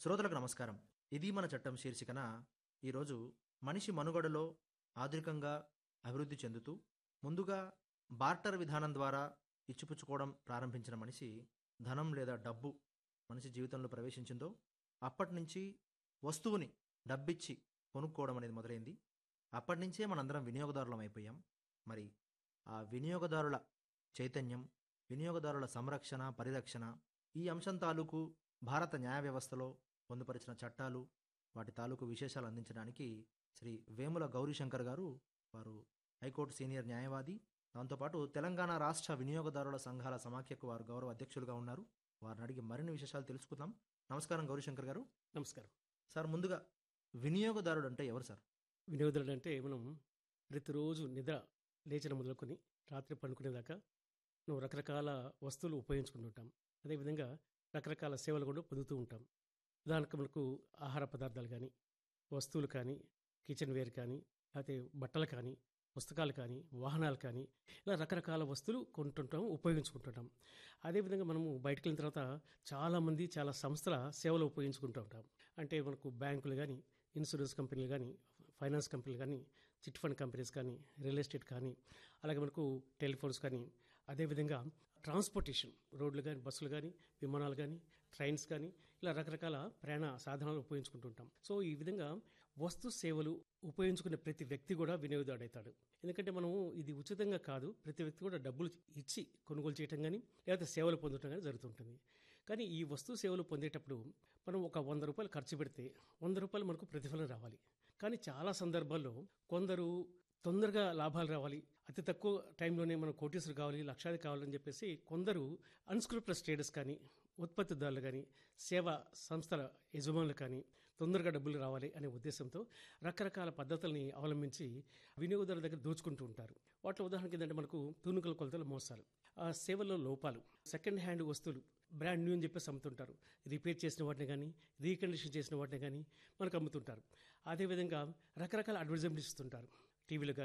శ్రోతలకు నమస్కారం ఇది మన చట్టం శీర్షికన ఈరోజు మనిషి మనుగడలో ఆధునికంగా అభివృద్ధి చెందుతూ ముందుగా బార్టర్ విధానం ద్వారా ఇచ్చిపుచ్చుకోవడం ప్రారంభించిన మనిషి ధనం లేదా డబ్బు మనిషి జీవితంలో ప్రవేశించిందో అప్పటి నుంచి వస్తువుని డబ్బిచ్చి కొనుక్కోవడం అనేది మొదలైంది అప్పటి నుంచే మనందరం వినియోగదారులం అయిపోయాం మరి ఆ వినియోగదారుల చైతన్యం వినియోగదారుల సంరక్షణ పరిరక్షణ ఈ అంశం తాలూకు భారత న్యాయ వ్యవస్థలో పొందుపరిచిన చట్టాలు వాటి తాలూకు విశేషాలు అందించడానికి శ్రీ వేముల గౌరీశంకర్ గారు వారు హైకోర్టు సీనియర్ న్యాయవాది దాంతోపాటు తెలంగాణ రాష్ట్ర వినియోగదారుల సంఘాల సమాఖ్యకు వారు గౌరవ అధ్యక్షులుగా ఉన్నారు వారిని అడిగి మరిన్ని విశేషాలు తెలుసుకుందాం నమస్కారం గౌరీశంకర్ గారు నమస్కారం సార్ ముందుగా వినియోగదారుడు అంటే ఎవరు సార్ వినియోగదారుడు అంటే మనం ప్రతిరోజు నిద్ర లేచిన మొదలుకొని రాత్రి పండుకునేదాకా మనం రకరకాల వస్తువులు ఉపయోగించుకుంటుంటాం అదేవిధంగా రకరకాల సేవలు కూడా పొందుతూ ఉంటాం ఉదాహరణకు మనకు ఆహార పదార్థాలు కానీ వస్తువులు కానీ కిచెన్ వేర్ కానీ లేకపోతే బట్టలు కానీ పుస్తకాలు కానీ వాహనాలు కానీ ఇలా రకరకాల వస్తువులు కొంటుంటాం ఉపయోగించుకుంటుంటాం అదేవిధంగా మనము బయటకు వెళ్ళిన తర్వాత చాలామంది చాలా సంస్థల సేవలు ఉపయోగించుకుంటూ ఉంటాం అంటే మనకు బ్యాంకులు కానీ ఇన్సూరెన్స్ కంపెనీలు కానీ ఫైనాన్స్ కంపెనీలు కానీ చిట్ ఫండ్ కంపెనీస్ కానీ రియల్ ఎస్టేట్ కానీ అలాగే మనకు టెలిఫోన్స్ కానీ అదేవిధంగా ట్రాన్స్పోర్టేషన్ రోడ్లు కానీ బస్సులు కానీ విమానాలు కానీ ట్రైన్స్ కానీ ఇలా రకరకాల ప్రయాణ సాధనాలు ఉపయోగించుకుంటుంటాం సో ఈ విధంగా వస్తు సేవలు ఉపయోగించుకునే ప్రతి వ్యక్తి కూడా వినియోగదారుడు అవుతాడు ఎందుకంటే మనం ఇది ఉచితంగా కాదు ప్రతి వ్యక్తి కూడా డబ్బులు ఇచ్చి కొనుగోలు చేయటం కానీ లేకపోతే సేవలు పొందటం కానీ జరుగుతుంటుంది కానీ ఈ వస్తు సేవలు పొందేటప్పుడు మనం ఒక వంద రూపాయలు ఖర్చు పెడితే వంద రూపాయలు మనకు ప్రతిఫలం రావాలి కానీ చాలా సందర్భాల్లో కొందరు తొందరగా లాభాలు రావాలి అతి తక్కువ టైంలోనే మనం కోటీసులు కావాలి లక్షాది కావాలని చెప్పేసి కొందరు అన్స్క్రూప్లస్ ట్రేడర్స్ కానీ ఉత్పత్తిదారులు కానీ సేవా సంస్థల యజమానులు కానీ తొందరగా డబ్బులు రావాలి అనే ఉద్దేశంతో రకరకాల పద్ధతుల్ని అవలంబించి వినియోగదారుల దగ్గర దోచుకుంటూ ఉంటారు వాటిలో ఉదాహరణకి ఏంటంటే మనకు తూనుకల కొలతలు మోసాలు ఆ సేవల్లో లోపాలు సెకండ్ హ్యాండ్ వస్తువులు బ్రాండ్ న్యూ అని చెప్పేసి అమ్ముతుంటారు రిపేర్ చేసిన వాటిని కానీ రీకండిషన్ చేసిన వాటిని కానీ మనకు అమ్ముతుంటారు అదేవిధంగా రకరకాల అడ్వర్టైజ్మెంట్ ఇస్తుంటారు టీవీలో